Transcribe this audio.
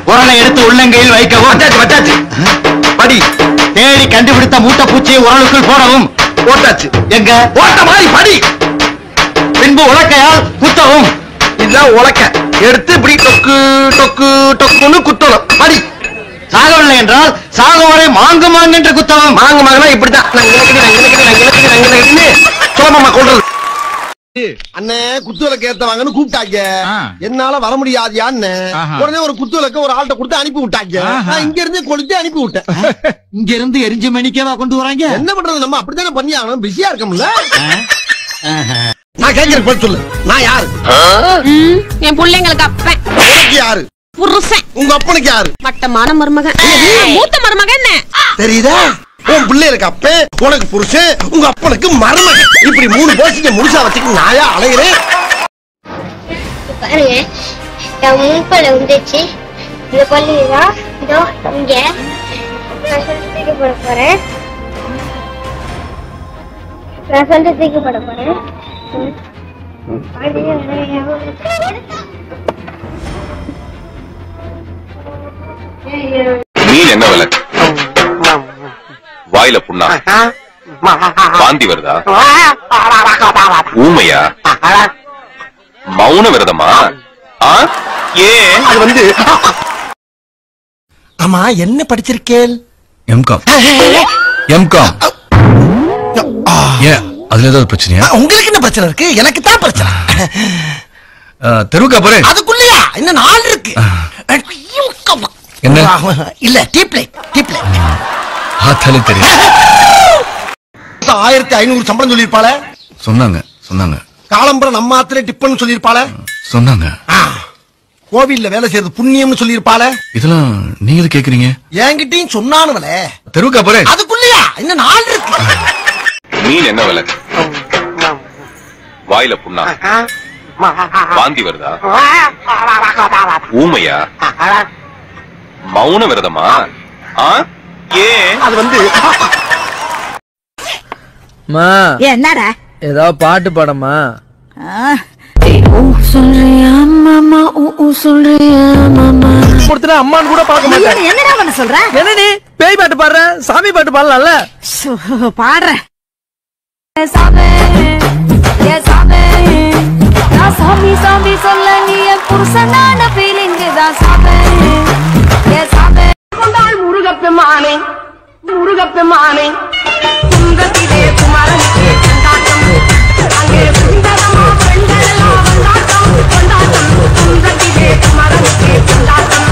உரலை எடுத்து உள்ளங்கையில் வைக்கவும் வச்சாச்சு வச்சாச்சு படி தேடி கண்டுபிடித்த மூட்டைப்பூச்சியை உரலுக்குள் போடவும் போட்டாச்சு எங்க போட்ட மாதிரி படி பின்பு உலக்கையால் குத்தவும் இதுதான் உலக்க எடுத்து இப்படி டொக்கு டொக்கு டொக்குன்னு குத்தணும் படி சாகவில்லை என்றால் சாகும் வரை மாங்கு மாங்கு என்று குத்தவும் மாங்க மாங்கனா இப்படிதான் நான் இலக்கடி நான் இலக்கடி நான் இலக்கடி நான் இலக்கடின்னு சுலபமா கொள்றது அண்ணே குத்துவிளக்கு ஏத்தவாங்கன்னு கூப்பிட்டாங்க ஆ. என்னால வர முடியாதியான்னு ஆஹா. உடனே ஒரு குத்துவிளக்க ஒரு ஆள்கிட்ட கொடுத்து அனுப்பி விட்டாங்க ஆஹா. நான் இங்க இருந்து கொளுத்தி அனுப்பி விட்டேன் இங்க இருந்து எரிஞ்சு மணிக்கவா கொண்டு வராங்க என்ன பண்றது நம்ம அப்படித்தானே பண்ணி ஆகணும் பிஸியா இருக்கோம்ல நான் கேட்கிறேன் பதில் சொல்லு நான் யாரு ம், என் பிள்ளைங்களுக்கு அப்பன் உனக்கு யாரு புருஷன் உங்க அப்பனுக்கு யாரு வட்டமான மருமகன் மூத்த மருமகன் என்ன தெரியுதா உன் பிள்ளைகளுக்கு அப்பன் உனக்கு புருஷன் உங்க அப்பனுக்கு மருமகன் இப்படி மூணு போசிக்க முழுசா வச்சுட்டு நாயா அலைகிறேன் பாருங்க என் முன்பல வந்துச்சு இந்த பள்ளி தான் இதோ இங்க நான் சொல்லிட்டு தூக்கி போட போறேன் நான் சொல்லிட்டு தூக்கி போட போறேன் ம். அது மீன் என்ன விலை வாயில புண்ணா வாந்தி வருதா ஊமையா மௌன விரதமா ஆ ஏன் அது வந்து ஆமா என்ன படிச்சிருக்கேன் எம்காம் எம்காம் ஏன் அதுல ஏதாவது பிரச்சனையா உங்களுக்கு என்ன பிரச்சனை இருக்கு எனக்கு தான் பிரச்சனை அஹ், தெருவுக்கா போறேன் அதுக்குள்ளயா இன்னும் நாள் இருக்கு என்ன? இல்ல டீப்லைட் டீப்லைட் பார்த்தாலே தெரியும் ஆயிரத்தி ஐநூறு சம்பளம் சொல்லிருப்பாள சொன்னாங்க சொன்னாங்க காலம்பரம் நம்ம ஆத்துல டிப்பன் சொல்லிருப்பாள சொன்னாங்க கோவில்ல வேலை செய்யறது புண்ணியம்னு சொல்லிருப்பாள இதெல்லாம் நீங்க எது கேக்குறீங்க என்கிட்டயும் சொன்னானுவலே தெருவுக்கா போறேன் அதுக்குள்ளயா இன்னும் நாள் இருக்கு மீன் என்ன விலை வாயில புண்ணா வாந்தி வருதா ஊமையா மௌன விரதமா ஆ ஏன் அது வந்து மா என்னடா ஏதோ பாட்டு பாடமா கொடுத்துட்டு அம்மான்னு கூட பார்க்க மாட்டேன் என்னடா பண்ண சொல்ற என்ன நீ பேய் பாட்டு பாடுற சாமி பாட்டு பாடலாம்ல பாடுற சாமி சாமி சொல்ல நீ என் புருஷனான ஃபீலிங் தான் சாமி சாமி முருகப்பெருமானே முருகப்பெருமானே குந்தத்திலே குமரனுக்கே கொண்டாட்டம் அங்கே சுந்தரமா பெண்கள் எல்லாம் கொண்டாட்டம் கொண்டாட்டம் குந்தத்திலே குமரனுக்கே கொண்டாட்டம்